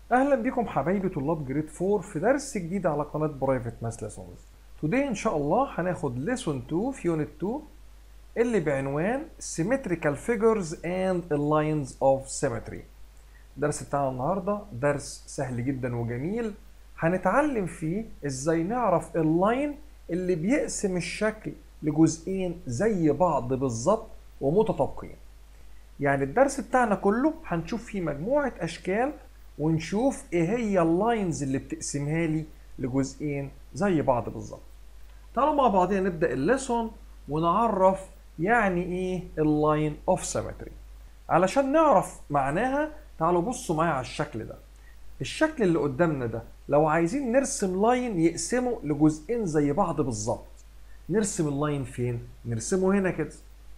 اهلا بكم حبايبي طلاب جريد 4 في درس جديد على قناه برايفت ماس ليسونز توداي ان شاء الله هناخد ليسون 2 في يونت 2 اللي بعنوان symmetrical figures and lines of symmetry الدرس بتاعنا النهارده درس سهل جدا وجميل هنتعلم فيه ازاي نعرف اللاين اللي بيقسم الشكل لجزئين زي بعض بالظبط ومتطابقين يعني الدرس بتاعنا كله هنشوف فيه مجموعة أشكال ونشوف إيه هي اللاينز اللي بتقسمها لي لجزئين زي بعض بالظبط. تعالوا مع بعضنا نبدأ الليسون ونعرف يعني إيه اللاين أوف سيمتري. علشان نعرف معناها تعالوا بصوا معايا على الشكل ده. الشكل اللي قدامنا ده لو عايزين نرسم لاين يقسمه لجزئين زي بعض بالظبط. نرسم اللاين فين؟ نرسمه هنا كده.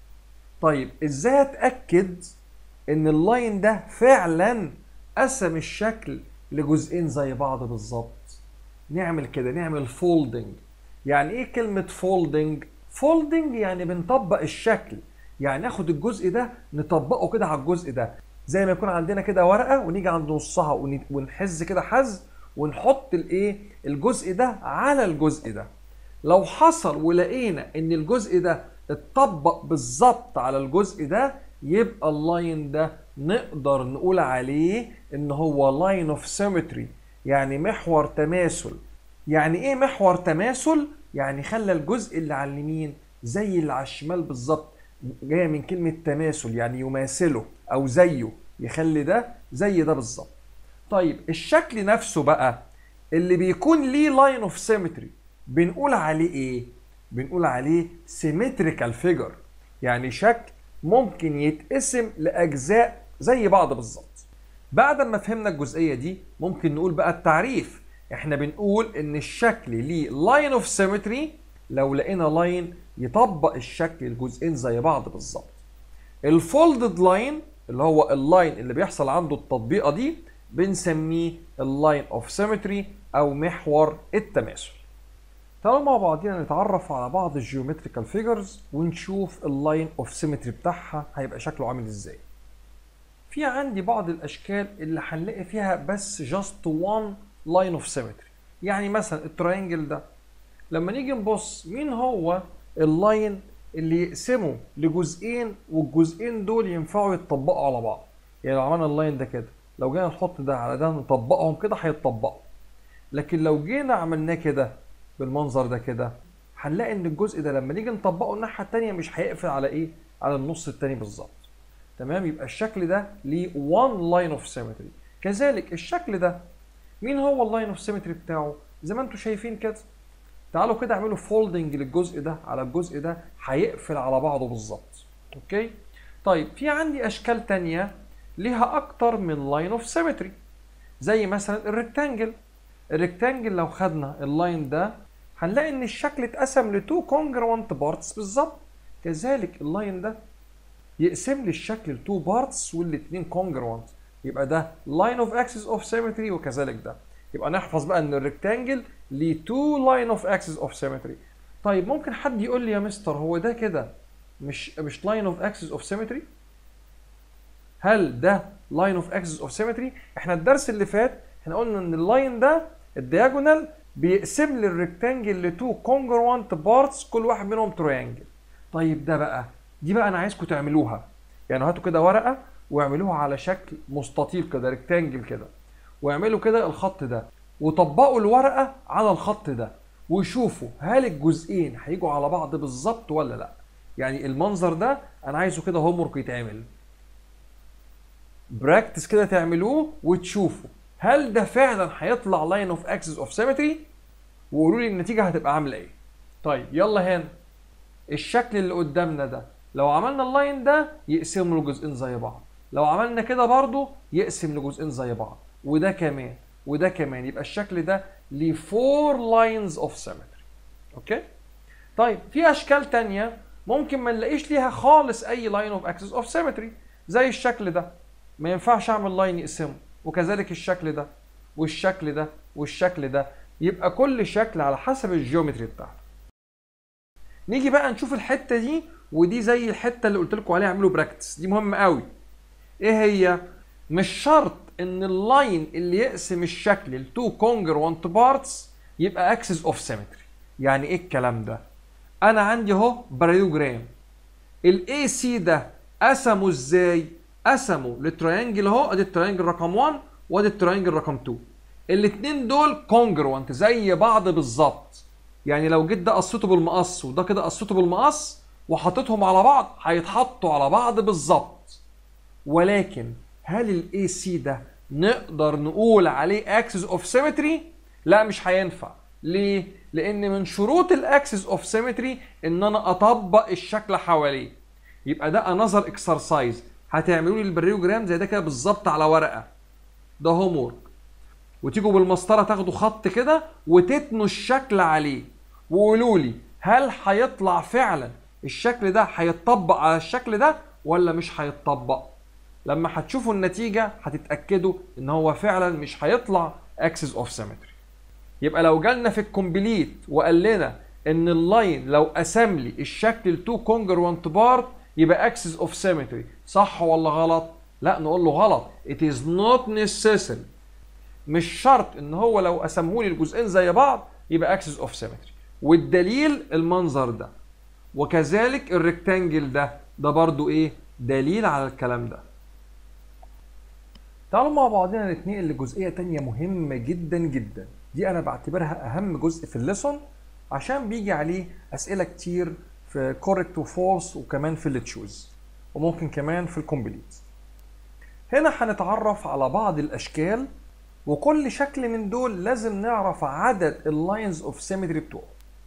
طيب ازاي اتاكد ان اللاين ده فعلا قسم الشكل لجزئين زي بعض بالظبط نعمل كده نعمل فولدنج يعني ايه كلمه فولدنج فولدنج يعني بنطبق الشكل يعني ناخد الجزء ده نطبقه كده على الجزء ده زي ما يكون عندنا كده ورقه ونيجي عند نصها ون- ونحز كده حز ونحط الايه الجزء ده على الجزء ده لو حصل ولقينا ان الجزء ده اتطبق بالظبط على الجزء ده يبقى اللاين ده نقدر نقول عليه ان هو لاين اوف سيمتري يعني محور تماثل يعني ايه محور تماثل يعني خلى الجزء اللي على اليمين زي اللي على الشمال بالظبط جايه من كلمه تماثل يعني يماثله او زيه يخلي ده زي ده بالظبط طيب الشكل نفسه بقى اللي بيكون ليه لاين اوف سيمتري بنقول عليه ايه بنقول عليه سيمتريكال فيجر يعني شكل ممكن يتقسم لاجزاء زي بعض بالظبط بعد ما فهمنا الجزئيه دي ممكن نقول بقى التعريف احنا بنقول ان الشكل ليه لاين اوف سيمتري لو لقينا لاين يطبق الشكل الجزئين زي بعض بالظبط الفولدد لاين اللي هو اللاين اللي بيحصل عنده التطبيقه دي بنسميه اللاين اوف سيمتري او محور التماثل تعالوا مع بعضينا نتعرف على بعض الجيومتريكال فيجرز ونشوف اللاين اوف سيمتري بتاعها هيبقى شكله عامل ازاي في عندي بعض الاشكال اللي هنلاقي فيها بس جاست وان لاين اوف سيمتري يعني مثلا التراينجل ده لما نيجي نبص مين هو اللاين اللي يقسمه لجزئين والجزئين دول ينفعوا يتطبقوا على بعض يعني لو عملنا اللاين ده كده لو جينا نحط ده على ده نطبقهم كده هيتطبقوا لكن لو جينا عملناه كده بالمنظر ده كده هنلاقي ان الجزء ده لما نيجي نطبقه الناحيه التانيه مش هيقفل على ايه على النص التاني بالظبط تمام يبقى الشكل ده ليه one line of symmetry كذلك الشكل ده مين هو اللاين اوف سيمتري بتاعه زي ما انتم شايفين كده تعالوا كده اعملوا فولدنج للجزء ده على الجزء ده هيقفل على بعضه بالظبط اوكي طيب في عندي اشكال تانية ليها اكتر من لاين اوف سيمتري زي مثلا الريكتانجل الريكتانجل لو خدنا اللاين ده هنلاقي ان الشكل اتقسم لتو كونجروانت بارتس بالظبط كذلك اللاين ده يقسم لي الشكل لتو بارتس والاثنين كونجروانت يبقى ده لاين اوف اكسس اوف سيمتري وكذلك ده يبقى نحفظ بقى ان الريكتانجل ليه تو لاين اوف اكسس اوف سيمتري طيب ممكن حد يقول لي يا مستر هو ده كده مش مش لاين اوف اكسس اوف سيمتري هل ده لاين اوف اكسس اوف سيمتري احنا الدرس اللي فات احنا قلنا ان اللاين ده الدياجونال بيقسم لي الريكتانجل لتو كونجروانت بارتس كل واحد منهم تريانجل طيب ده بقى دي بقى انا عايزكم تعملوها يعني هاتوا كده ورقه واعملوها على شكل مستطيل كده ريكتانجل كده واعملوا كده الخط ده وطبقوا الورقه على الخط ده وشوفوا هل الجزئين هيجوا على بعض بالظبط ولا لا يعني المنظر ده انا عايزه كده هوم ورك يتعمل براكتس كده تعملوه وتشوفوا هل ده فعلا هيطلع لاين اوف اكسس اوف سيمتري وقولوا لي النتيجه هتبقى عامله ايه طيب يلا هنا الشكل اللي قدامنا ده لو عملنا اللاين ده يقسم له جزئين زي بعض لو عملنا كده برضو يقسم لجزئين زي بعض وده كمان وده كمان يبقى الشكل ده ليه 4 لاينز اوف سيمتري اوكي طيب في اشكال تانية ممكن ما نلاقيش ليها خالص اي لاين اوف اكسس اوف سيمتري زي الشكل ده ما ينفعش اعمل لاين يقسمه وكذلك الشكل ده والشكل ده والشكل ده يبقى كل شكل على حسب الجيومتري بتاعته نيجي بقى نشوف الحته دي ودي زي الحته اللي قلت لكم عليها اعملوا براكتس دي مهمه قوي ايه هي مش شرط ان اللاين اللي يقسم الشكل لتو كونجروانت بارتس يبقى اكسس اوف سيمتري يعني ايه الكلام ده انا عندي اهو باراليوجرام الاي سي ده قسمه ازاي قسمه للتريانجل اهو ادي التريانجل رقم 1 وادي التريانجل رقم 2 الاثنين دول كونجروانت زي بعض بالظبط يعني لو جيت ده قصيته بالمقص وده كده قصيته بالمقص وحطيتهم على بعض هيتحطوا على بعض بالظبط ولكن هل الاي سي ده نقدر نقول عليه اكسس اوف سيمتري لا مش هينفع ليه لان من شروط الاكسس اوف سيمتري ان انا اطبق الشكل حواليه يبقى ده انذر اكسرسايز هتعملوا لي البريوجرام زي ده كده بالظبط على ورقه ده هوم وورك وتيجوا بالمسطره تاخدوا خط كده وتتنوا الشكل عليه وقولوا لي هل هيطلع فعلا الشكل ده هيتطبق على الشكل ده ولا مش هيتطبق لما هتشوفوا النتيجه هتتاكدوا ان هو فعلا مش هيطلع اكسس اوف سيمتري يبقى لو جالنا في الكومبليت وقال لنا ان اللاين لو قسم لي الشكل لتو كونجروانت بارت يبقى اكسس اوف سيمتري صح ولا غلط لا نقول له غلط it is not necessary مش شرط ان هو لو قسمه لي الجزئين زي بعض يبقى اكسس اوف سيمتري والدليل المنظر ده وكذلك الريكتانجل ده ده برضو ايه دليل على الكلام ده تعالوا مع بعضنا نتنقل لجزئيه تانية مهمه جدا جدا دي انا بعتبرها اهم جزء في الليسون عشان بيجي عليه اسئله كتير في كوريكت وفولس وكمان في التشوز وممكن كمان في الكومبليت هنا هنتعرف على بعض الاشكال وكل شكل من دول لازم نعرف عدد اللاينز اوف سيمتري بتوعه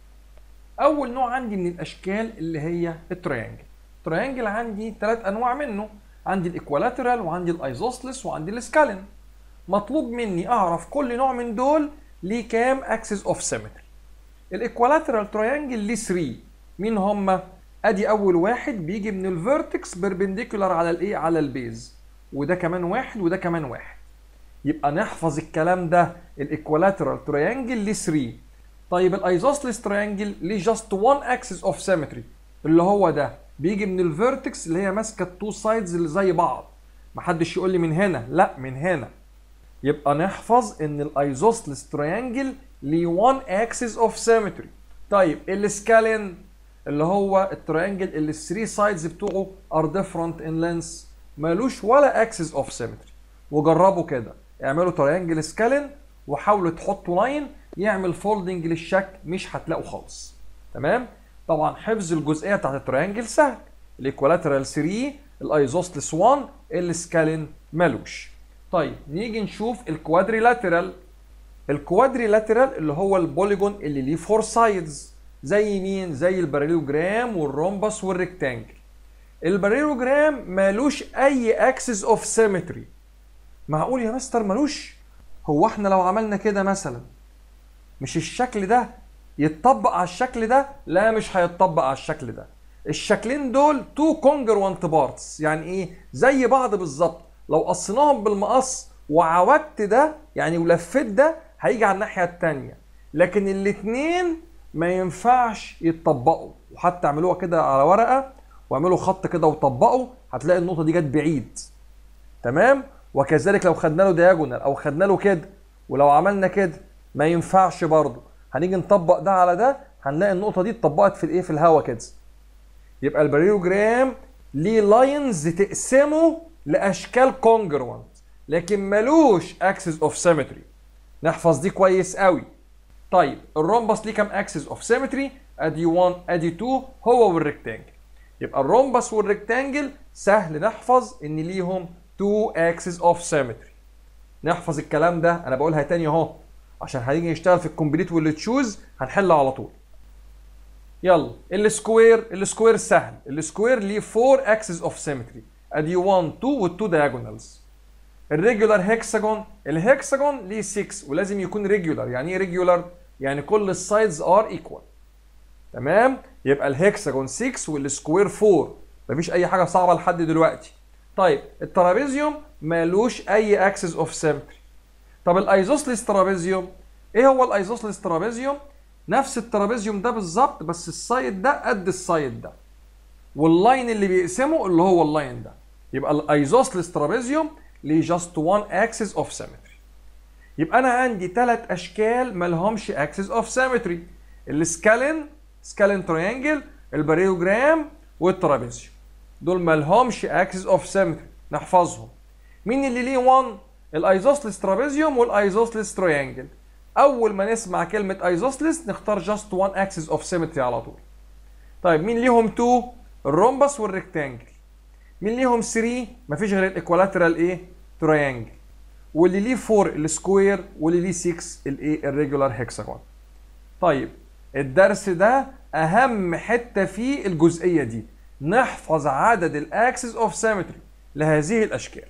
اول نوع عندي من الاشكال اللي هي التريانجل التريانجل عندي ثلاث انواع منه عندي الايكوالاترال وعندي الايزوسلس وعندي السكالين مطلوب مني اعرف كل نوع من دول ليه كام اكسس اوف سيمتري الايكوالاترال تريانجل ليه 3 مين هم ادي اول واحد بيجي من الفيرتكس بيربنديكولار على الايه على البيز وده كمان واحد وده كمان واحد يبقى نحفظ الكلام ده الايكوالاترال تريانجل ليه 3 طيب الايزوسلس تريانجل ليه جاست 1 اكسس اوف سيمتري اللي هو ده بيجي من الفيرتكس اللي هي ماسكه التو سايدز اللي زي بعض محدش يقول لي من هنا لا من هنا يبقى نحفظ ان الايزوسلس تريانجل ليه 1 اكسس اوف سيمتري طيب السكالين اللي هو التريانجل اللي الثري سايدز بتوعه ار ديفرنت ان لينس مالوش ولا اكسس اوف سيمتري وجربوا كده اعملوا تريانجل سكالين وحاولوا تحطوا لاين يعمل فولدنج للشكل مش هتلاقوا خالص تمام طبعا حفظ الجزئيه بتاعت التريانجل سهل الايكوالاترال 3 الايزوسلس 1 السكالين مالوش طيب نيجي نشوف الكوادريلاترال الكوادريلاترال اللي هو البوليجون اللي ليه فور سايدز زي مين زي الباراليوجرام والرومبس والريكتانجل الباراليوجرام مالوش اي اكسس اوف سيمتري معقول يا مستر مالوش هو احنا لو عملنا كده مثلا مش الشكل ده يتطبق على الشكل ده لا مش هيتطبق على الشكل ده الشكلين دول تو كونجروانت بارتس يعني ايه زي بعض بالظبط لو قصيناهم بالمقص وعوجت ده يعني ولفيت ده هيجي على الناحيه الثانيه لكن الاثنين ما ينفعش يتطبقوا وحتى اعملوها كده على ورقه واعملوا خط كده وطبقوا هتلاقي النقطه دي جت بعيد تمام وكذلك لو خدنا له دياجونال او خدنا له كده ولو عملنا كده ما ينفعش برضه هنيجي نطبق ده على ده هنلاقي النقطه دي اتطبقت في الايه في الهواء كده يبقى الباريوجرام ليه لاينز تقسمه لاشكال كونجروانت لكن ملوش اكسس اوف سيمتري نحفظ دي كويس قوي طيب الرومبس ليه كام اكسس اوف سيمتري ادي 1 ادي 2 هو والريكتانجل يبقى الرومبس والريكتانجل سهل نحفظ ان ليهم 2 اكسس اوف سيمتري نحفظ الكلام ده انا بقولها تاني اهو عشان هنيجي نشتغل في الكومبليت واللي تشوز هنحل على طول يلا السكوير السكوير سهل السكوير ليه 4 اكسس اوف سيمتري ادي 1 2 وال2 دايجونالز الريجولار هيكساجون الهيكساجون ليه 6 ولازم يكون ريجولار يعني ايه ريجولار يعني كل السايدز ار ايكوال تمام يبقى الهيكساجون 6 والسكوير 4 مفيش اي حاجه صعبه لحد دلوقتي طيب الترابيزيوم مالوش اي اكسس اوف سيمتري طب الايزوسلس ترابيزيوم ايه هو الايزوسلس ترابيزيوم نفس الترابيزيوم ده بالظبط بس السايد ده قد السايد ده واللاين اللي بيقسمه اللي هو اللاين ده يبقى الايزوسلس ترابيزيوم ليه just one axis of symmetry يبقى انا عندي ثلاث اشكال ما لهمش axis of symmetry السكالين سكالين تريانجل الباريوجرام والترابيزيوم دول ما لهمش axis of symmetry نحفظهم مين اللي ليه 1 الايزوسلس ترابيزيوم والايزوسلس تريانجل اول ما نسمع كلمه ايزوسلس نختار جاست وان اكسس اوف سيمتري على طول طيب مين ليهم 2 الرومبس والريكتانجل مين ليهم 3 مفيش غير الايكوالاترال ايه تريانجل واللي ليه 4 السكوير واللي ليه 6 الايه الريجولار هيكساجون طيب الدرس ده اهم حته فيه الجزئيه دي نحفظ عدد الاكسس اوف سيمتري لهذه الاشكال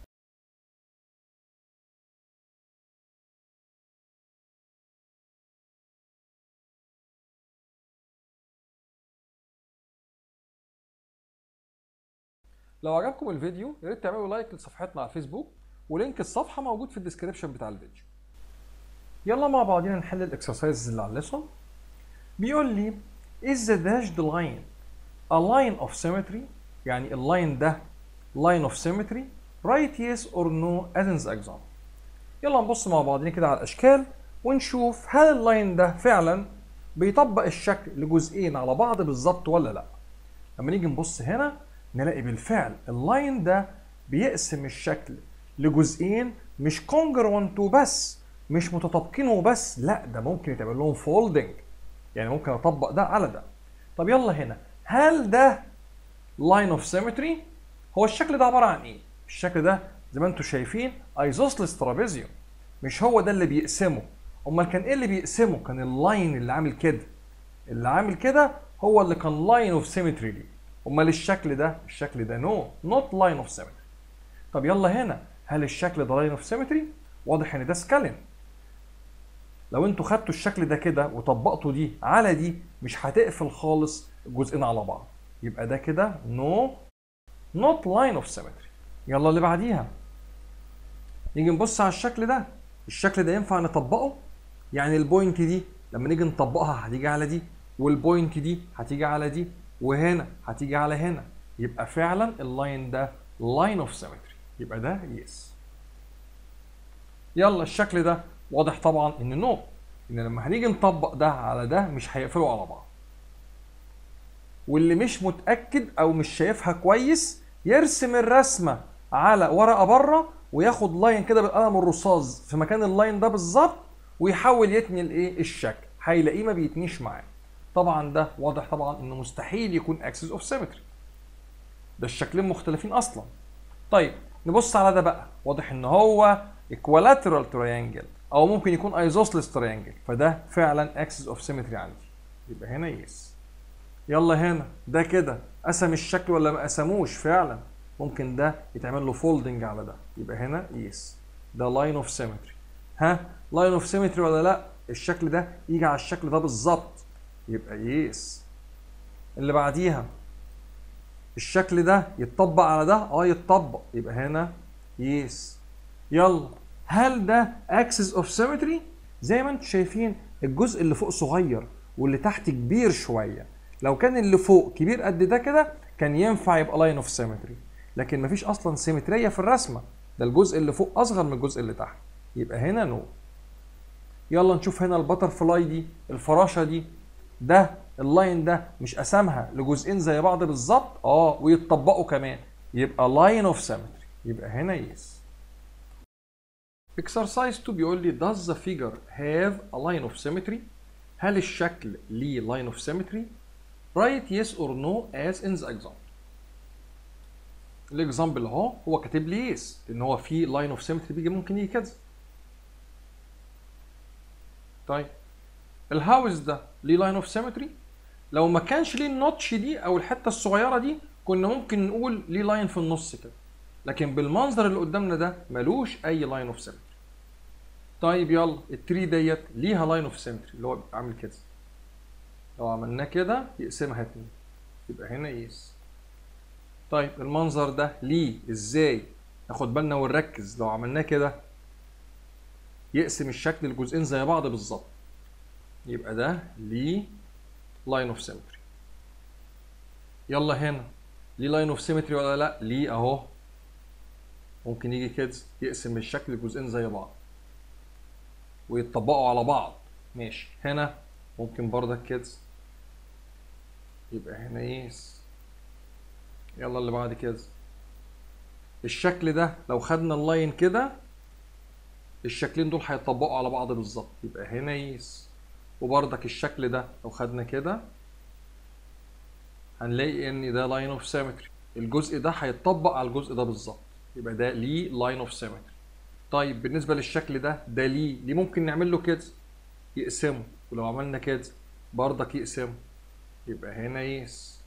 لو عجبكم الفيديو يا ريت تعملوا لايك لصفحتنا على الفيسبوك ولينك الصفحه موجود في الديسكربشن بتاع الفيديو يلا مع بعضينا نحل الاكسرسايز اللي على الليسون بيقول لي is the dashed line a line of symmetry يعني اللاين ده line of symmetry right yes or no as in the example يلا نبص مع بعضينا كده على الاشكال ونشوف هل اللاين ده فعلا بيطبق الشكل لجزئين على بعض بالظبط ولا لا لما نيجي نبص هنا نلاقي بالفعل اللاين ده بيقسم الشكل لجزئين مش كونجرونت وبس مش متطابقين وبس لا ده ممكن يتعمل لهم فولدنج يعني ممكن اطبق ده على ده طب يلا هنا هل ده لاين اوف سيمتري هو الشكل ده عباره عن ايه الشكل ده زي ما انتم شايفين ايزوسلس ترابيزيوم مش هو ده اللي بيقسمه امال كان ايه اللي بيقسمه كان اللاين اللي عامل كده اللي عامل كده هو اللي كان لاين اوف سيمتري ليه امال الشكل ده الشكل ده نو نوت لاين اوف سيمتري طب يلا هنا هل الشكل ده لاين اوف سيمتري واضح ان ده سكالين لو انتوا خدتوا الشكل ده كده وطبقتوا دي على دي مش هتقفل خالص الجزئين على بعض يبقى ده كده نو نوت لاين اوف سيمتري يلا اللي بعديها نيجي نبص على الشكل ده الشكل ده ينفع نطبقه يعني البوينت دي لما نيجي نطبقها هتيجي على دي والبوينت دي هتيجي على دي وهنا هتيجي على هنا يبقى فعلا اللاين ده لاين اوف سيمتري يبقى ده يس يلا الشكل ده واضح طبعا ان نو ان لما هنيجي نطبق ده على ده مش هيقفلوا على بعض واللي مش متاكد او مش شايفها كويس يرسم الرسمه على ورقه بره وياخد لاين كده بالقلم الرصاص في مكان اللاين ده بالظبط ويحاول يتني الايه الشكل هيلاقيه ما بيتنيش معاه طبعا ده واضح طبعا انه مستحيل يكون اكسس اوف سيمتري ده الشكلين مختلفين اصلا طيب نبص على ده بقى واضح ان هو equilateral تريانجل او ممكن يكون ايزوسلس تريانجل فده فعلا اكسس اوف سيمتري عندي يبقى هنا يس يلا هنا ده كده قسم الشكل ولا ما قسموش فعلا ممكن ده يتعمل له فولدنج على ده يبقى هنا يس ده لاين اوف سيمتري ها لاين اوف سيمتري ولا لا الشكل ده يجي على الشكل ده بالظبط يبقى يس اللي بعديها الشكل ده يتطبق على ده اه يتطبق يبقى هنا يس يلا هل ده اكسس اوف سيمتري زي ما انتم شايفين الجزء اللي فوق صغير واللي تحت كبير شويه لو كان اللي فوق كبير قد ده كده كان ينفع يبقى لاين اوف سيمتري لكن مفيش اصلا سيمتريه في الرسمه ده الجزء اللي فوق اصغر من الجزء اللي تحت يبقى هنا نو يلا نشوف هنا البتر فلاي دي الفراشه دي ده اللاين ده مش قسمها لجزئين زي بعض بالظبط اه ويتطبقوا كمان يبقى لاين اوف سيمتري يبقى هنا يس exercise 2 بيقول لي does the figure have a line of symmetry هل الشكل ليه line of symmetry write yes or no as in the example الاكزامبل اهو هو كاتب لي يس لان هو في لاين اوف سيمتري بيجي ممكن يجي كذا طيب الهاوس ده ليه لاين اوف سيمتري لو ما كانش ليه النوتش دي او الحته الصغيره دي كنا ممكن نقول ليه لاين في النص كده لكن بالمنظر اللي قدامنا ده ملوش اي لاين اوف سيمتري طيب يلا التري ديت ليها لاين اوف سيمتري اللي هو عامل كده لو عملناه كده يقسمها اتنين يبقى هنا يس طيب المنظر ده ليه ازاي ناخد بالنا ونركز لو عملناه كده يقسم الشكل لجزئين زي بعض بالظبط يبقى ده ليه لاين اوف سيمتري يلا هنا ليه لاين اوف سيمتري ولا لا ليه اهو ممكن يجي كده يقسم الشكل لجزئين زي بعض ويتطبقوا على بعض ماشي هنا ممكن برضك كده يبقى هنا يس يلا اللي بعد كده الشكل ده لو خدنا اللاين كده الشكلين دول هيتطبقوا على بعض بالظبط يبقى هنا يس وبرضك الشكل ده لو خدنا كده هنلاقي ان ده لاين اوف سيمتري الجزء ده هيتطبق على الجزء ده بالظبط يبقى ده ليه لاين اوف سيمتري طيب بالنسبه للشكل ده ده ليه ليه ممكن نعمل له كده يقسمه ولو عملنا كده برضك يقسمه يبقى هنا يس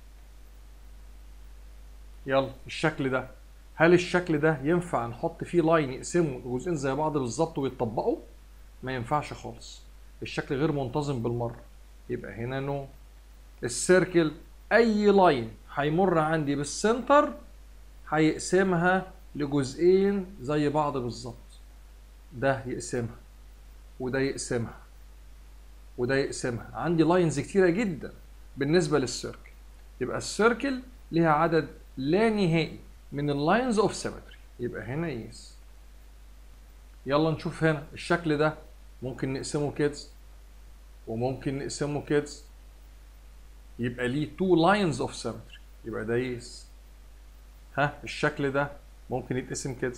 يلا الشكل ده هل الشكل ده ينفع نحط فيه لاين يقسمه لجزئين زي بعض بالظبط ويتطبقوا ما ينفعش خالص الشكل غير منتظم بالمره يبقى هنا نو السيركل اي لاين هيمر عندي بالسنتر هيقسمها لجزئين زي بعض بالظبط ده يقسمها وده يقسمها وده يقسمها عندي لاينز كتيرة جدا بالنسبة للسيركل يبقى السيركل ليها عدد لا نهائي من اللاينز اوف سيمتري يبقى هنا يس يلا نشوف هنا الشكل ده ممكن نقسمه كده وممكن نقسمه كده يبقى ليه تو لاينز اوف سيمتري يبقى ده يس ها الشكل ده ممكن يتقسم كده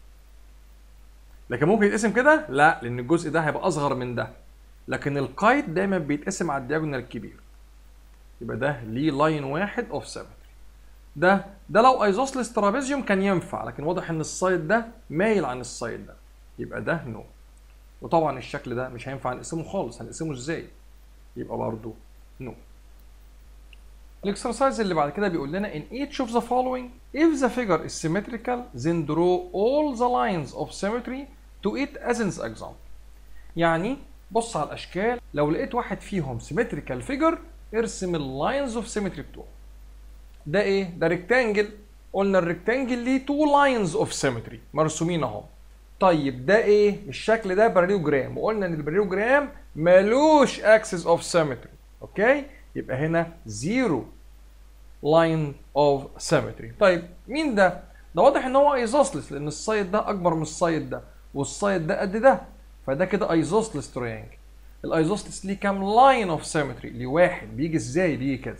لكن ممكن يتقسم كده لا لان الجزء ده هيبقى اصغر من ده لكن القايد دايما بيتقسم على الدياجونال الكبير يبقى ده ليه لاين واحد اوف سيمتري ده ده لو ايزوسلس ترابيزيوم كان ينفع لكن واضح ان السايد ده مايل عن السايد ده يبقى ده نو وطبعا الشكل ده مش هينفع نقسمه خالص هنقسمه ازاي يبقى برضه نو الاكسرسايز اللي بعد كده بيقول لنا in each of the following if the figure is symmetrical then draw all the lines of symmetry to it as in the example يعني بص على الاشكال لو لقيت واحد فيهم symmetrical figure ارسم اللاينز اوف symmetry بتوعه ده ايه ده ريكتانجل قلنا الريكتانجل ليه تو لاينز اوف سيمتري مرسومين اهو طيب ده ايه الشكل ده باريوجرام وقلنا ان الباريوجرام ملوش اكسس اوف سيمتري اوكي يبقى هنا زيرو لاين اوف سيمتري طيب مين ده ده واضح ان هو ايزوسلس لان السايد ده اكبر من السايد ده والسايد ده قد ده فده كده ايزوسلس تريانجل الايزوسلس ليه كام لاين اوف سيمتري ليه واحد بيجي ازاي بيجي كده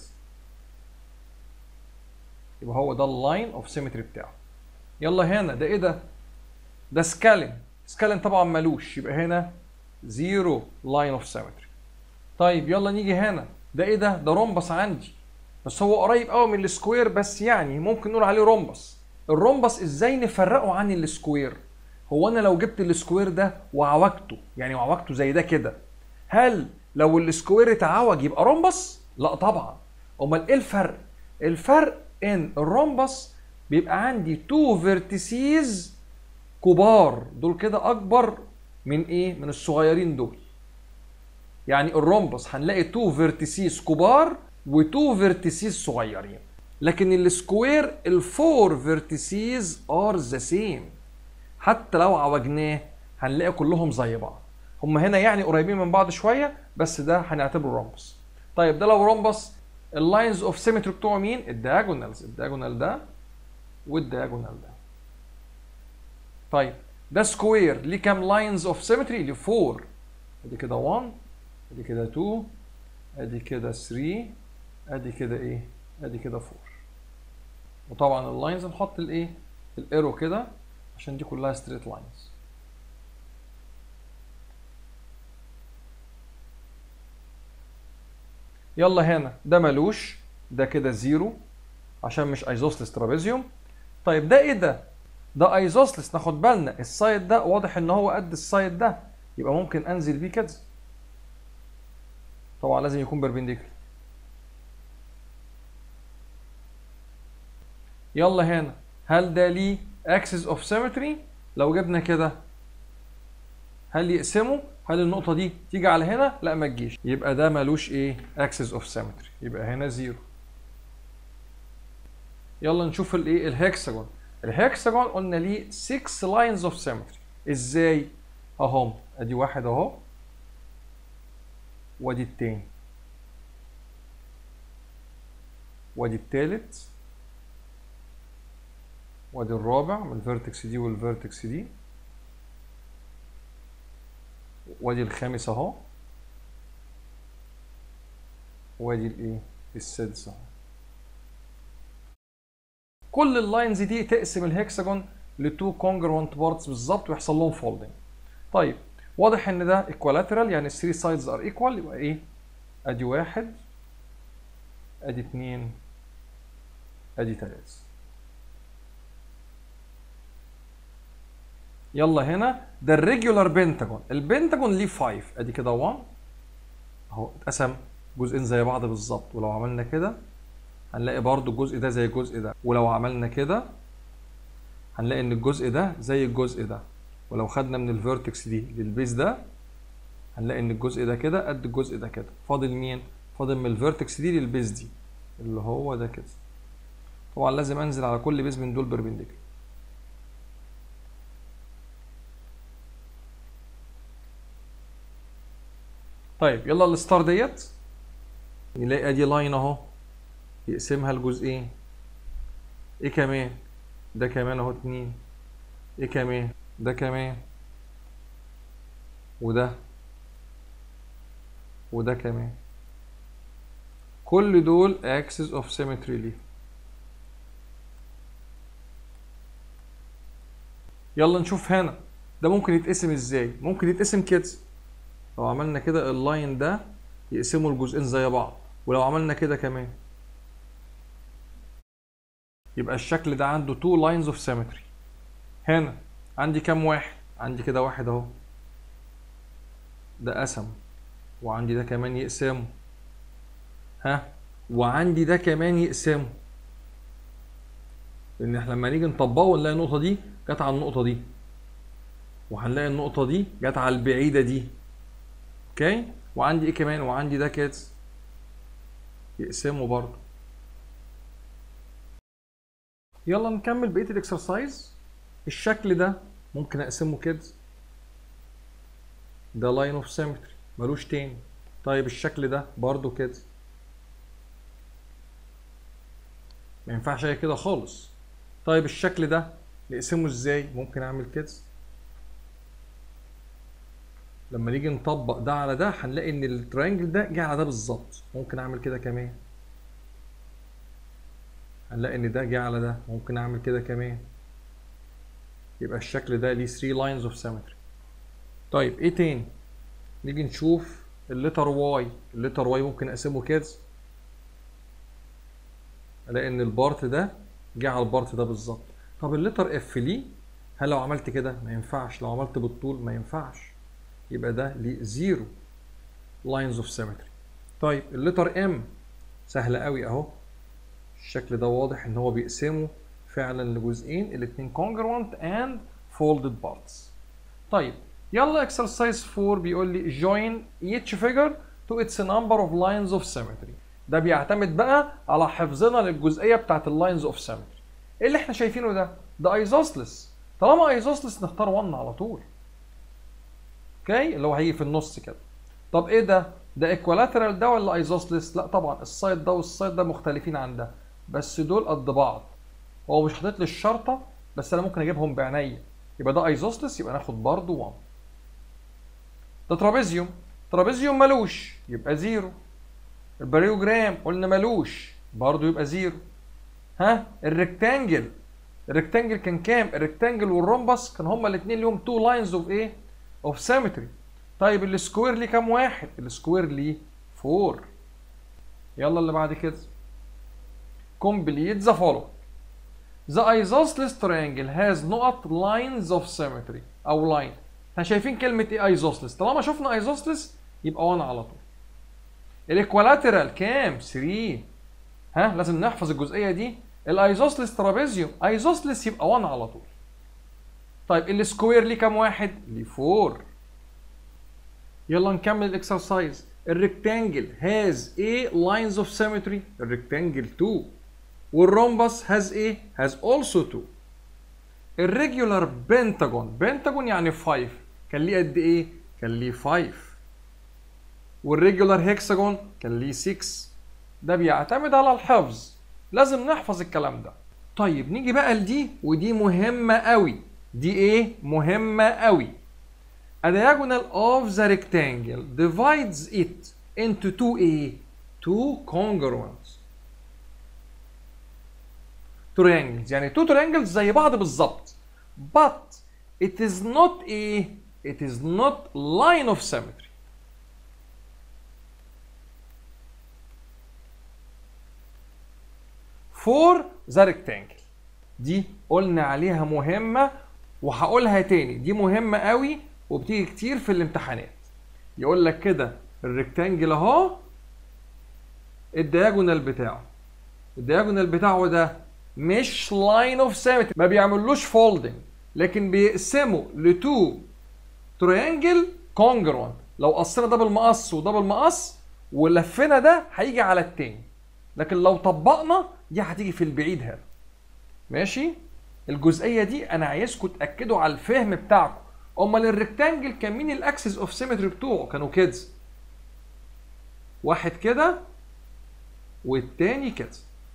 يبقى هو ده اللاين اوف سيمتري بتاعه يلا هنا ده ايه ده ده سكالين سكالين طبعا ملوش يبقى هنا زيرو لاين اوف سيمتري طيب يلا نيجي هنا ده ايه ده ده رومبس عندي بس هو قريب قوي من السكوير بس يعني ممكن نقول عليه رومبس الرومبس ازاي نفرقه عن السكوير هو انا لو جبت السكوير ده وعوجته يعني وعوجته زي ده كده هل لو السكوير اتعوج يبقى رومبس لا طبعا امال ايه الفرق الفرق ان الرومبس بيبقى عندي تو فيرتيسيز كبار دول كده اكبر من ايه من الصغيرين دول يعني الرومبس هنلاقي تو فيرتيسيز كبار وتو فيرتيسيز صغيرين لكن السكوير الفور فيرتيسيز ار ذا سيم حتى لو عوجناه هنلاقي كلهم زي بعض هم هنا يعني قريبين من بعض شويه بس ده هنعتبره رومبس طيب ده لو رومبس اللاينز اوف سيمتري بتوعه مين الدياجونالز الدياجونال ده والدياجونال ده طيب ده سكوير ليه كام لاينز اوف سيمتري ليه 4 ادي كده 1 ادي كده 2 ادي كده 3 ادي كده ايه ادي كده 4 وطبعا اللاينز نحط الايه الايرو كده عشان دي كلها ستريت لاينز يلا هنا ده ملوش ده كده زيرو عشان مش ايزوسلس ترابيزيوم طيب ده ايه ده ده ايزوسلس ناخد بالنا السايد ده واضح ان هو قد السايد ده يبقى ممكن انزل بيه كده طبعا لازم يكون بيربنديكولار يلا هنا هل ده ليه اكسس اوف سيمتري لو جبنا كده هل يقسمه هل النقطه دي تيجي على هنا لا ما تجيش يبقى ده ملوش ايه اكسس اوف سيمتري يبقى هنا زيرو يلا نشوف الايه الهكساجون الهكساجون قلنا ليه 6 لاينز اوف سيمتري ازاي اهم ادي واحد اهو وادي التاني وادي التالت وادي الرابع من الفيرتكس دي والفيرتكس دي وادي الخامس اهو وادي الايه السادس اهو كل اللاينز دي تقسم الهكساجون لتو كونجرونت بارتس بالظبط ويحصل لهم فولدنج طيب واضح ان ده ايكوالاترال يعني الثري سايدز ار ايكوال يبقى ايه ادي واحد ادي اتنين ادي تلاته يلا هنا ده الريجولار بنتاجون البنتاجون ليه 5 ادي كده 1 اهو اتقسم جزئين زي بعض بالظبط ولو عملنا كده هنلاقي برضو الجزء ده زي الجزء ده ولو عملنا كده هنلاقي ان الجزء ده زي الجزء ده ولو خدنا من الفيرتكس دي للبيس ده هنلاقي ان الجزء ده كده قد الجزء ده كده فاضل مين فاضل من الفيرتكس دي للبيس دي اللي هو ده كده طبعا لازم انزل على كل بيس من دول بربنديكولار طيب يلا الستار ديت نلاقي ادي لاين اهو يقسمها لجزئين ايه كمان ده كمان اهو اتنين ايه كمان ده كمان وده وده كمان كل دول axis of symmetry ليه يلا نشوف هنا ده ممكن يتقسم ازاي ممكن يتقسم كده لو عملنا كده اللاين ده يقسموا الجزئين زي بعض ولو عملنا كده كمان يبقى الشكل ده عنده two lines of symmetry هنا عندي كام واحد عندي كده واحد اهو ده قسم وعندي ده كمان يقسمه ها وعندي ده كمان يقسمه لان احنا لما نيجي نطبقه نلاقي النقطه دي جت على النقطه دي وهنلاقي النقطه دي جت على البعيده دي اوكي وعندي ايه كمان وعندي ده كده يقسمه برضه يلا نكمل بقيه الاكسرسايز الشكل ده ممكن اقسمه كده ده لاين اوف سيمتري ملوش تاني طيب الشكل ده برضو كده ما ينفعش اي كده خالص طيب الشكل ده نقسمه ازاي ممكن اعمل كده لما نيجي نطبق ده على ده هنلاقي ان الترينجل ده جه على ده بالظبط ممكن اعمل كده كمان هنلاقي ان ده جه على ده ممكن اعمل كده كمان يبقى الشكل ده ليه 3 لاينز اوف سيمتري طيب ايه تاني نيجي نشوف اللتر واي اللتر واي ممكن اقسمه كده الاقي ان البارت ده جه على البارت ده بالظبط طب اللتر اف ليه هل لو عملت كده ما ينفعش لو عملت بالطول ما ينفعش يبقى ده ليه زيرو لاينز اوف سيمتري طيب اللتر ام سهله قوي اهو الشكل ده واضح ان هو بيقسمه فعلا لجزئين الاثنين congruent and folded parts طيب يلا exercise 4 بيقول لي join each figure to its number of lines of symmetry ده بيعتمد بقى على حفظنا للجزئيه بتاعت اللاينز اوف سيمتري ايه اللي احنا شايفينه ده ده ايزوسلس طالما ايزوسلس نختار 1 على طول اوكي اللي هو هيجي في النص كده طب ايه ده ده ايكوالاترال ده ولا ايزوسلس لا طبعا السايد ده والسايد ده مختلفين عن ده بس دول قد بعض هو مش حاطط لي الشرطه بس انا ممكن اجيبهم بعينيا يبقى ده ايزوسلس يبقى ناخد برضه 1 ده ترابيزيوم ترابيزيوم ملوش يبقى زيرو الباريوجرام قلنا ملوش برضه يبقى زيرو ها الريكتانجل الريكتانجل كان كام الريكتانجل والرومبس كان هما الاثنين ليهم تو لاينز اوف ايه اوف سيمتري طيب السكوير ليه كام واحد السكوير ليه 4 يلا اللي بعد كده complete the following The isosceles triangle has not lines of symmetry او line احنا شايفين كلمة ايه isosceles طالما شفنا isosceles يبقى 1 على طول الايكوالاترال كام 3 ها لازم نحفظ الجزئية دي الايزوسلس ترابيزيوم ايزوسلس يبقى 1 على طول طيب السكوير ليه كام واحد ليه 4 يلا نكمل الاكسرسايز الريكتانجل هاز ايه لاينز اوف سيمتري الريكتانجل 2 والرومبس هاز ايه هاز اولسو 2 الريجولار بنتاجون بنتاجون يعني 5 كان ليه قد ايه كان ليه 5 والريجولار هيكساجون كان ليه 6 ده بيعتمد على الحفظ لازم نحفظ الكلام ده طيب نيجي بقى لدي ودي مهمة قوي دي ايه مهمة قوي A diagonal of the rectangle divides it into two a two congruent triangles يعني two triangles زي بعض بالظبط but it is not a it is not line of symmetry for the rectangle دي قلنا عليها مهمة وهقولها تاني دي مهمة قوي وبتيجي كتير في الامتحانات يقول لك كده الريكتانجل اهو الدياجونال بتاعه الدياجونال بتاعه ده مش لاين اوف سيمتري ما بيعملوش فولدنج لكن بيقسموا لتو تريانجل كونجرون لو قصينا ده بالمقص وده بالمقص ولفينا ده هيجي على التاني لكن لو طبقنا دي هتيجي في البعيد هنا ماشي الجزئيه دي انا عايزكم تاكدوا على الفهم بتاعكم امال الريكتانجل كان مين الاكسس اوف سيمتري بتوعه كانوا كده واحد كده والتاني كده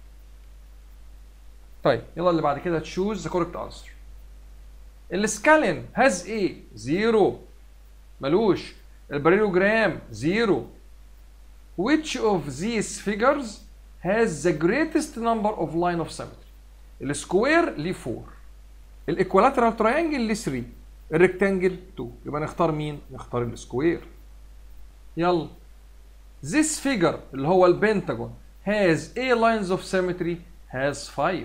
طيب يلا اللي بعد كده تشوز ذا كوركت انسر السكالين هاز ايه زيرو ملوش الباريلوجرام زيرو which of these figures has the greatest number of line of symmetry السكوير ليه 4 الايكوالاترال تراينجل ليه 3 الريكتانجل 2 يبقى نختار مين نختار السكوير يلا this figure اللي هو البنتاجون has a lines of symmetry has 5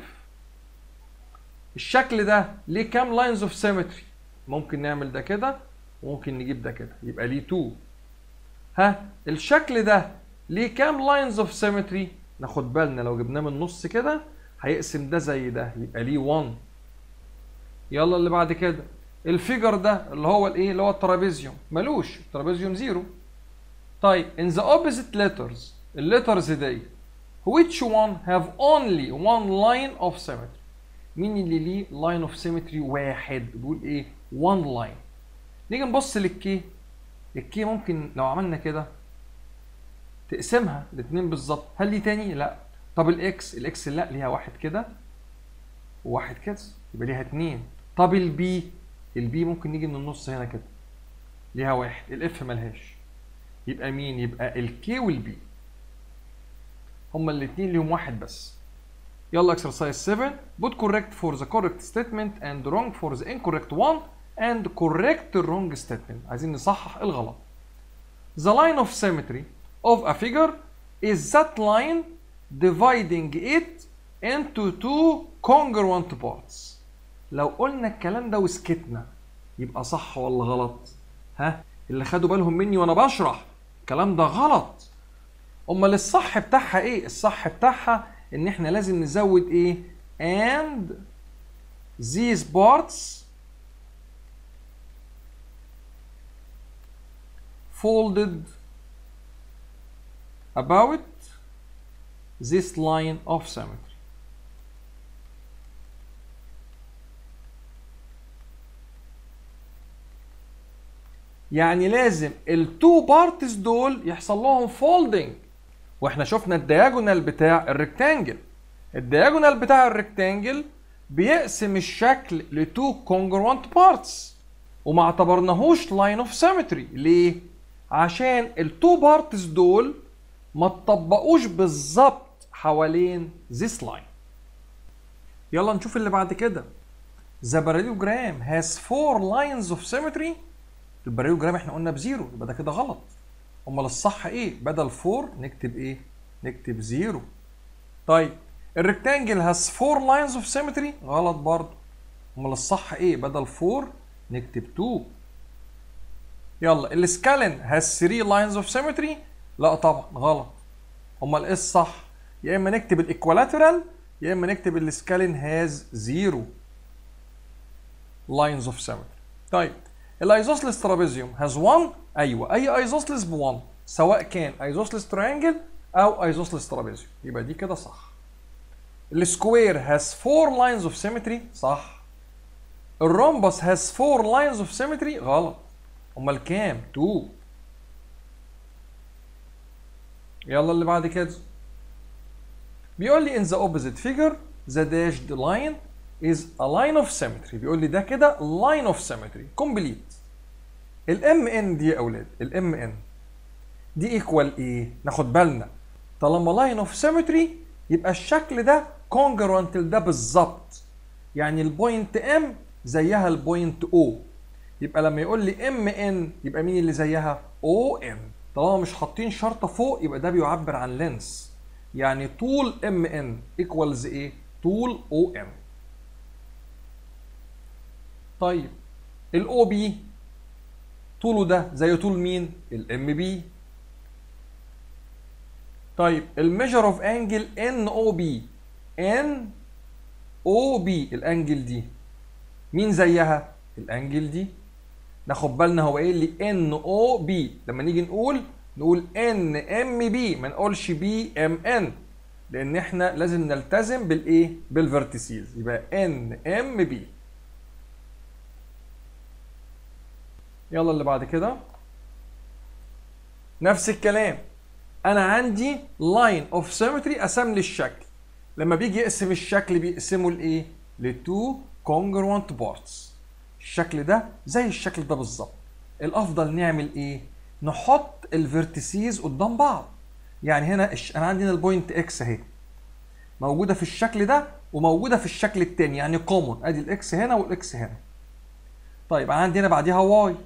الشكل ده ليه كام لاينز اوف سيمتري ممكن نعمل ده كده وممكن نجيب ده كده يبقى ليه 2 ها الشكل ده ليه كام لاينز اوف سيمتري ناخد بالنا لو جبناه من النص كده هيقسم ده زي ده يبقى ليه 1 يلا اللي بعد كده الفيجر ده اللي هو الايه اللي هو الترابيزيوم ملوش الترابيزيوم زيرو طيب in the opposite letters الليترز دي which one have only one line of symmetry مين اللي ليه لاين اوف سيمتري واحد بيقول ايه one line نيجي نبص للكي الكي ممكن لو عملنا كده تقسمها الاثنين بالظبط هل دي تاني لا طب الاكس الاكس لا ليها واحد كده وواحد كده يبقى ليها اتنين طب البي البي ممكن نيجي من النص هنا كده ليها واحد الاف ملهاش يبقى مين يبقى الكي والبي هما الاثنين ليهم واحد بس يلا exercise 7 put correct for the correct statement and wrong for the incorrect one and correct the wrong statement عايزين نصحح الغلط the line of symmetry of a figure is that line dividing it into two congruent parts لو قلنا الكلام ده وسكتنا يبقى صح ولا غلط ها اللي خدوا بالهم مني وانا بشرح الكلام ده غلط امال الصح بتاعها ايه الصح بتاعها ان احنا لازم نزود ايه and these parts folded about this line of symmetry يعني لازم التو بارتس دول يحصل لهم فولدنج واحنا شفنا الدياجونال بتاع الريكتانجل الدياجونال بتاع الريكتانجل بيقسم الشكل لتو كونجروانت بارتس وما اعتبرناهوش لاين اوف سيمتري ليه عشان التو بارتس دول ما تطبقوش بالظبط حوالين this line يلا نشوف اللي بعد كده The parallelogram has four lines of symmetry الباراليلوجرام احنا قلنا بزيرو يبقى ده كده غلط امال الصح ايه بدل 4 نكتب ايه نكتب زيرو طيب الريكتانجل هاز 4 لاينز اوف سيمتري غلط برضه امال الصح ايه بدل 4 نكتب 2 يلا السكالين هاز 3 لاينز اوف سيمتري لا طبعا غلط امال ايه الصح يا اما نكتب الايكوالاترال يا اما نكتب السكالين هاز 0 لاينز اوف سيمتري طيب الايزوسلس ترابيزيوم هاز 1 ايوه اي ايزوسلس ب 1 سواء كان ايزوسلس تريانجل او ايزوسلس ترابيزيوم يبقى دي كده صح السكوير هاز 4 لاينز اوف سيمتري صح الرومبس هاز 4 لاينز اوف سيمتري غلط امال كام 2 يلا اللي بعد كده بيقول لي in the opposite figure the dashed line is a line of symmetry بيقول لي ده كده line of symmetry complete الام ان دي يا اولاد الام ان دي ايكوال ايه ناخد بالنا طالما لاين اوف سيمتري يبقى الشكل ده كونجرونت ده بالظبط يعني البوينت ام زيها البوينت او يبقى لما يقول لي ام ان يبقى مين اللي زيها او ان طالما مش حاطين شرطه فوق يبقى ده بيعبر عن لينس يعني طول ام ان ايكوالز ايه طول او ان طيب الاو بي طوله ده زي طول مين الام بي طيب الميجر اوف انجل ان او بي ان او بي الانجل دي مين زيها الانجل دي ناخد بالنا هو قايل لي ان او بي لما نيجي نقول نقول ان ام بي ما نقولش بي ام ان لان احنا لازم نلتزم بالايه بالفيرتيسيز يبقى ان ام بي يلا اللي بعد كده نفس الكلام انا عندي لاين اوف سيمتري قسم لي الشكل لما بيجي يقسم الشكل بيقسمه لايه لتو كونجروانت بارتس الشكل ده زي الشكل ده بالظبط الافضل نعمل ايه نحط الفيرتيسيز قدام بعض يعني هنا الش... انا عندي هنا البوينت اكس اهي موجوده في الشكل ده وموجوده في الشكل التاني يعني كومون ادي الاكس هنا والاكس هنا طيب انا عندي هنا بعديها واي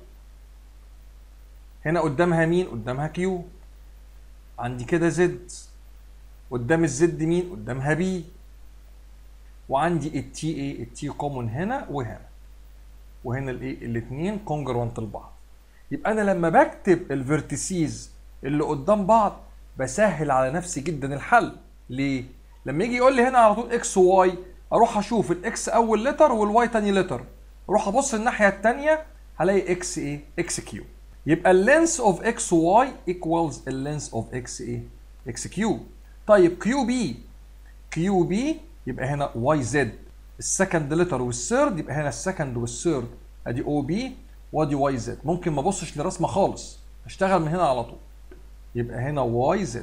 هنا قدامها مين قدامها كيو عندي كده زد قدام الزد مين قدامها بي وعندي التي ايه التي كومون هنا وهنا وهنا الايه الاثنين كونجرونت لبعض يبقى انا لما بكتب الفيرتيسيز اللي قدام بعض بسهل على نفسي جدا الحل ليه لما يجي يقول لي هنا على طول اكس واي اروح اشوف الاكس اول لتر والواي تاني لتر اروح ابص الناحيه الثانيه هلاقي اكس ايه اكس كيو يبقى اللينس اوف اكس واي ايكوالز اللينس اوف اكس ايه اكس كيو طيب كيو بي كيو بي يبقى هنا واي زد السكند لتر والثيرد يبقى هنا السكند والثيرد ادي او بي وادي واي زد ممكن ما ابصش لرسمه خالص اشتغل من هنا على طول يبقى هنا واي زد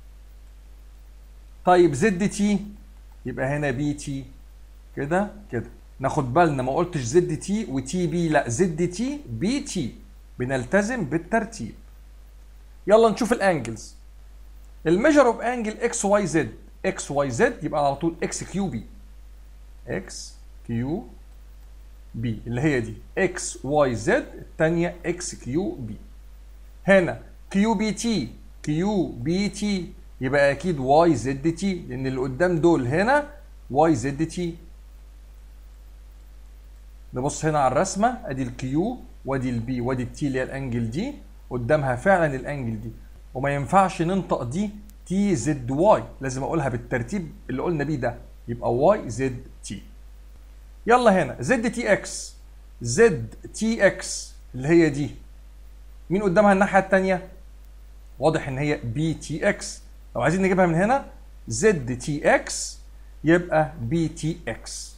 طيب زد تي يبقى هنا بي تي كده كده ناخد بالنا ما قلتش زد تي وتي بي لا زد تي بي تي بنلتزم بالترتيب يلا نشوف الانجلز الميجر اوف انجل اكس واي زد اكس واي زد يبقى على طول اكس كيو بي اكس كيو بي اللي هي دي اكس واي زد الثانيه اكس كيو بي هنا كيو بي تي كيو بي تي يبقى اكيد واي زد تي لان اللي قدام دول هنا واي زد تي نبص هنا على الرسمه ادي الكيو وادي البي وادي التي اللي هي الانجل دي قدامها فعلا الانجل دي وما ينفعش ننطق دي تي زد واي لازم اقولها بالترتيب اللي قلنا بيه ده يبقى واي زد تي يلا هنا زد تي اكس زد تي اكس اللي هي دي مين قدامها الناحيه الثانيه واضح ان هي بي تي اكس لو عايزين نجيبها من هنا زد تي اكس يبقى بي تي اكس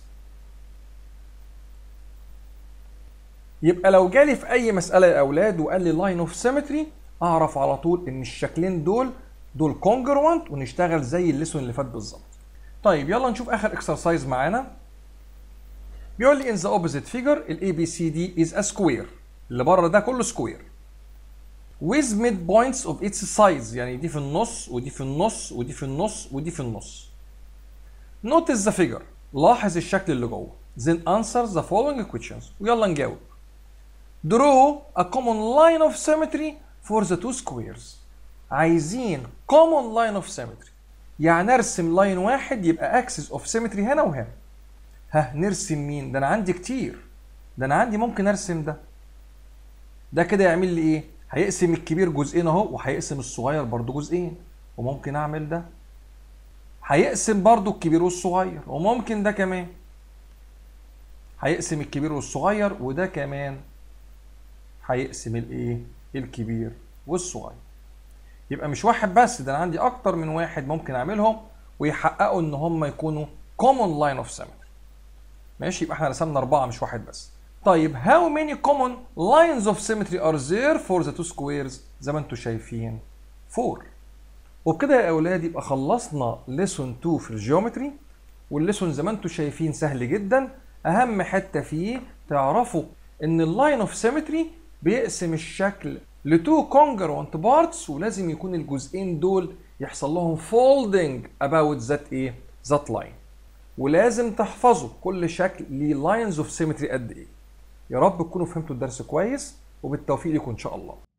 يبقى لو جالي في اي مساله يا اولاد وقال لي لاين اوف سيمتري اعرف على طول ان الشكلين دول دول كونجروانت ونشتغل زي الليسون اللي فات بالظبط طيب يلا نشوف اخر اكسرسايز معانا بيقول لي in the opposite figure ال ABCD is a square اللي بره ده كله سكوير with mid points of its sides يعني دي في النص ودي في النص ودي في النص ودي في النص notice the figure لاحظ الشكل اللي جوه then answer the following questions ويلا نجاوب draw a common line of symmetry for the two squares عايزين common line of symmetry يعني ارسم لاين واحد يبقى axis of symmetry هنا وهنا ها نرسم مين ده انا عندي كتير ده انا عندي ممكن ارسم ده ده كده يعمل لي ايه هيقسم الكبير جزئين اهو وهيقسم الصغير برضو جزئين وممكن اعمل ده هيقسم برضو الكبير والصغير وممكن ده كمان هيقسم الكبير والصغير وده كمان هيقسم الايه الكبير والصغير يبقى مش واحد بس ده انا عندي اكتر من واحد ممكن اعملهم ويحققوا ان هم يكونوا common line of symmetry ماشي يبقى احنا رسمنا اربعه مش واحد بس طيب how many common lines of symmetry are there for the two squares زي ما انتم شايفين 4 وبكده يا اولاد يبقى خلصنا lesson 2 في الجيومتري والليسون زي ما انتم شايفين سهل جدا اهم حته فيه تعرفوا ان اللاين اوف سيمتري بيقسم الشكل لتو كونجرونت بارتس ولازم يكون الجزئين دول يحصل لهم فولدنج اباوت ذات ايه ذات لاين ولازم تحفظوا كل شكل ليه لاينز اوف سيمتري قد ايه يا رب تكونوا فهمتوا الدرس كويس وبالتوفيق لكم ان شاء الله